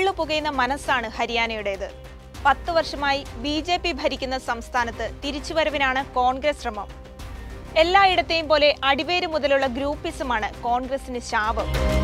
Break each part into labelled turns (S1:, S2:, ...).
S1: ഉരുളു പുകയുന്ന മനസ്സാണ് ഹരിയാനയുടേത് പത്ത് വർഷമായി ബി ജെ പി ഭരിക്കുന്ന സംസ്ഥാനത്ത് തിരിച്ചുവരവിനാണ് കോൺഗ്രസ് ശ്രമം എല്ലായിടത്തെയും പോലെ അടിവേര് മുതലുള്ള ഗ്രൂപ്പിസമാണ് കോൺഗ്രസിന് ശാപം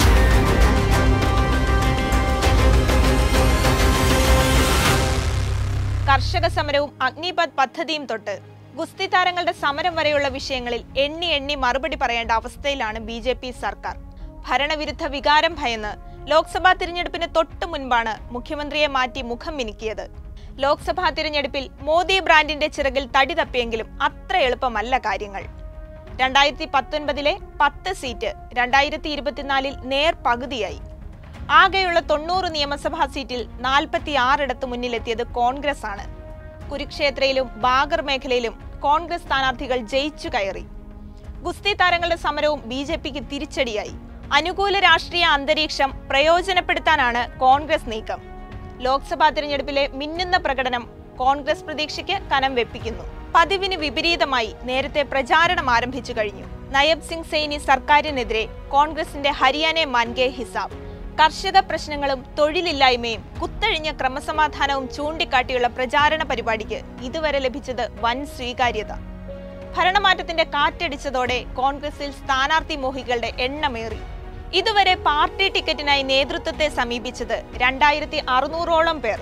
S1: കർഷക സമരവും അഗ്നിപത് പദ്ധതിയും തൊട്ട് ഗുസ്തി താരങ്ങളുടെ സമരം വരെയുള്ള വിഷയങ്ങളിൽ എണ്ണി എണ്ണി മറുപടി പറയേണ്ട അവസ്ഥയിലാണ് ബി ജെ പി സർക്കാർ ഭരണവിരുദ്ധ വികാരം ഭയന്ന് ലോക്സഭാ തിരഞ്ഞെടുപ്പിന് തൊട്ടു മുൻപാണ് മുഖ്യമന്ത്രിയെ മാറ്റി മുഖം മിനുക്കിയത് ലോക്സഭാ തിരഞ്ഞെടുപ്പിൽ മോദി ബ്രാൻഡിന്റെ ചിറകിൽ തടി തപ്പിയെങ്കിലും അത്ര എളുപ്പമല്ല കാര്യങ്ങൾ രണ്ടായിരത്തി പത്തൊൻപതിലെ പത്ത് സീറ്റ് രണ്ടായിരത്തി ഇരുപത്തിനാലിൽ നേർ പകുതിയായി ആകെയുള്ള തൊണ്ണൂറ് നിയമസഭാ സീറ്റിൽ നാൽപ്പത്തി ആറിടത്ത് മുന്നിലെത്തിയത് കോൺഗ്രസ് ആണ് കുരുക്ഷേത്രയിലും ബാഗർ മേഖലയിലും കോൺഗ്രസ് സ്ഥാനാർത്ഥികൾ ജയിച്ചു കയറി ഗുസ്തി താരങ്ങളുടെ സമരവും ബി ജെ പിക്ക് തിരിച്ചടിയായി അനുകൂല രാഷ്ട്രീയ അന്തരീക്ഷം പ്രയോജനപ്പെടുത്താനാണ് കോൺഗ്രസ് നീക്കം ലോക്സഭാ തിരഞ്ഞെടുപ്പിലെ മിന്നുന്ന പ്രകടനം കോൺഗ്രസ് പ്രതീക്ഷയ്ക്ക് കനം വെപ്പിക്കുന്നു പതിവിന് വിപരീതമായി നേരത്തെ പ്രചാരണം ആരംഭിച്ചു കഴിഞ്ഞു നയബ് സിംഗ് സെയ്നി സർക്കാരിനെതിരെ കോൺഗ്രസിന്റെ ഹരിയാന മാൻകെ ഹിസാബ് കർഷക പ്രശ്നങ്ങളും തൊഴിലില്ലായ്മയും കുത്തഴിഞ്ഞ ക്രമസമാധാനവും ചൂണ്ടിക്കാട്ടിയുള്ള പ്രചാരണ പരിപാടിക്ക് ഇതുവരെ ലഭിച്ചത് വൻ സ്വീകാര്യത ഭരണമാറ്റത്തിന്റെ കാറ്റടിച്ചതോടെ കോൺഗ്രസിൽ സ്ഥാനാർത്ഥി മോഹികളുടെ എണ്ണമേറി ഇതുവരെ പാർട്ടി ടിക്കറ്റിനായി നേതൃത്വത്തെ സമീപിച്ചത് രണ്ടായിരത്തി അറുന്നൂറോളം പേർ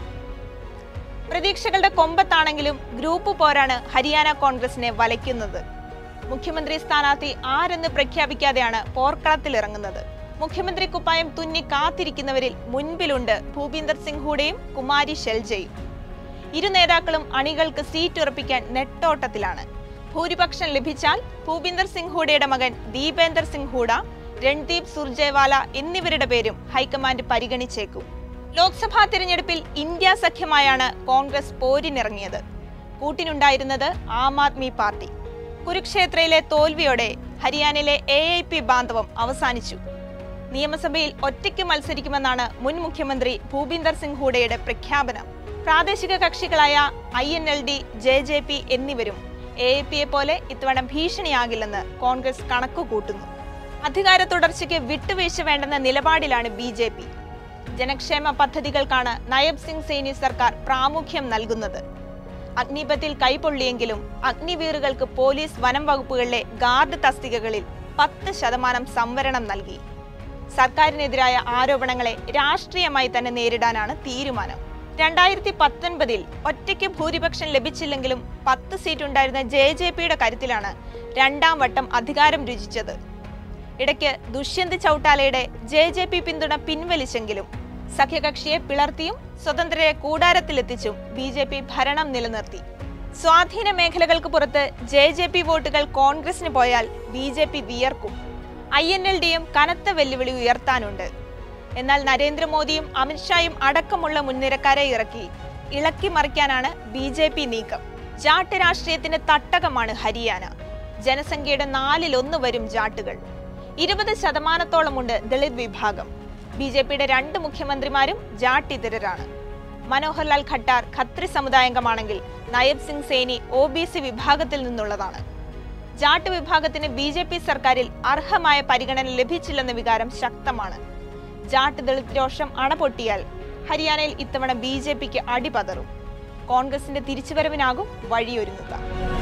S1: പ്രതീക്ഷകളുടെ കൊമ്പത്താണെങ്കിലും ഗ്രൂപ്പ് പോരാണ് ഹരിയാന കോൺഗ്രസിനെ വലയ്ക്കുന്നത് മുഖ്യമന്ത്രി സ്ഥാനാർത്ഥി ആരെന്ന് പ്രഖ്യാപിക്കാതെയാണ് പോർക്കളത്തിലിറങ്ങുന്നത് മുഖ്യമന്ത്രി കുപ്പായം തുന്നി കാത്തിരിക്കുന്നവരിൽ മുൻപിലുണ്ട് ഭൂപീന്ദർ സിംഗ് ഹൂഡയും കുമാരി ഷെൽജയും ഇരു നേതാക്കളും അണികൾക്ക് സീറ്റ് ഉറപ്പിക്കാൻ നെട്ടോട്ടത്തിലാണ് ഭൂരിപക്ഷം ലഭിച്ചാൽ ഭൂപീന്ദർ സിംഗ് ഹൂഡയുടെ മകൻ ദീപേന്ദർ സിംഗ് ഹൂഡ രൺദീപ് സുർജേവാല എന്നിവരുടെ പേരും ഹൈക്കമാൻഡ് പരിഗണിച്ചേക്കും ലോക്സഭാ തിരഞ്ഞെടുപ്പിൽ ഇന്ത്യ സഖ്യമായാണ് കോൺഗ്രസ് പോരിനിറങ്ങിയത് കൂട്ടിനുണ്ടായിരുന്നത് ആം ആദ്മി പാർട്ടി കുരുക്ഷേത്രയിലെ തോൽവിയോടെ ഹരിയാനയിലെ എ ഐ പി ബാന്ധവം അവസാനിച്ചു നിയമസഭയിൽ ഒറ്റയ്ക്ക് മത്സരിക്കുമെന്നാണ് മുൻ മുഖ്യമന്ത്രി ഭൂപീന്ദർ സിംഗ് ഹൂഡയുടെ പ്രഖ്യാപനം പ്രാദേശിക കക്ഷികളായ I N L D J J P എന്നിവരും എ എ പിയെ പോലെ ഇത്തവണ ഭീഷണിയാകില്ലെന്ന് കോൺഗ്രസ് കണക്കു കൂട്ടുന്നു അധികാര തുടർച്ചയ്ക്ക് വിട്ടുവീഴ്ച വേണ്ടെന്ന നിലപാടിലാണ് ബി ജെ പി ജനക്ഷേമ പദ്ധതികൾക്കാണ് നയബ് സിംഗ് സൈനി സർക്കാർ പ്രാമുഖ്യം നൽകുന്നത് അഗ്നിപത്തിൽ കൈപൊള്ളിയെങ്കിലും അഗ്നിവീറുകൾക്ക് പോലീസ് വനം വകുപ്പുകളിലെ ഗാർഡ് തസ്തികകളിൽ പത്ത് ശതമാനം സംവരണം നൽകി സർക്കാരിനെതിരായ ആരോപണങ്ങളെ രാഷ്ട്രീയമായി തന്നെ നേരിടാനാണ് തീരുമാനം രണ്ടായിരത്തി പത്തൊൻപതിൽ ഒറ്റയ്ക്ക് ഭൂരിപക്ഷം ലഭിച്ചില്ലെങ്കിലും പത്ത് സീറ്റ് ഉണ്ടായിരുന്ന ജെ ജെ പിയുടെ കരുത്തിലാണ് രണ്ടാം വട്ടം അധികാരം രുചിച്ചത് ഇടയ്ക്ക് ദുഷ്യന്ത് ചൌട്ടാലയുടെ ജെ ജെ പി പിന്തുണ പിൻവലിച്ചെങ്കിലും സഖ്യകക്ഷിയെ പിളർത്തിയും സ്വതന്ത്രരെ കൂടാരത്തിലെത്തിച്ചും ബി ജെ പി ഭരണം നിലനിർത്തി സ്വാധീന മേഖലകൾക്ക് പുറത്ത് ജെ ജെ പി വോട്ടുകൾ കോൺഗ്രസിന് പോയാൽ ബി ജെ പി വിയർക്കും ഐ എൻ എൽ ഡിയും കനത്ത വെല്ലുവിളി ഉയർത്താനുണ്ട് എന്നാൽ നരേന്ദ്രമോദിയും അമിത്ഷായും അടക്കമുള്ള മുൻനിരക്കാരെ ഇറക്കി ഇളക്കി മറിക്കാനാണ് ബി ജെ പി നീക്കം ജാട്ട് രാഷ്ട്രീയത്തിന്റെ തട്ടകമാണ് ഹരിയാന ജനസംഖ്യയുടെ നാലിലൊന്ന് വരും ജാട്ടുകൾ ഇരുപത് ശതമാനത്തോളമുണ്ട് ദളിത് വിഭാഗം ബി ജെ പിയുടെ രണ്ട് മുഖ്യമന്ത്രിമാരും ജാട്ട് ഇതരരാണ് മനോഹർലാൽ ഖട്ടാർ ഖത്രി സമുദായാംഗമാണെങ്കിൽ Nayab Singh Saini O B C വിഭാഗത്തിൽ നിന്നുള്ളതാണ് ജാട്ട് വിഭാഗത്തിന് ബി ജെ പി സർക്കാരിൽ അർഹമായ പരിഗണന ലഭിച്ചില്ലെന്ന വികാരം ശക്തമാണ് ജാട്ട് ദളിത് രോഷം അണപൊട്ടിയാൽ ഹരിയാനയിൽ ഇത്തവണ ബി ജെ പിക്ക് അടിപതറും കോൺഗ്രസിന്റെ തിരിച്ചുവരവിനാകും വഴിയൊരുങ്ങുക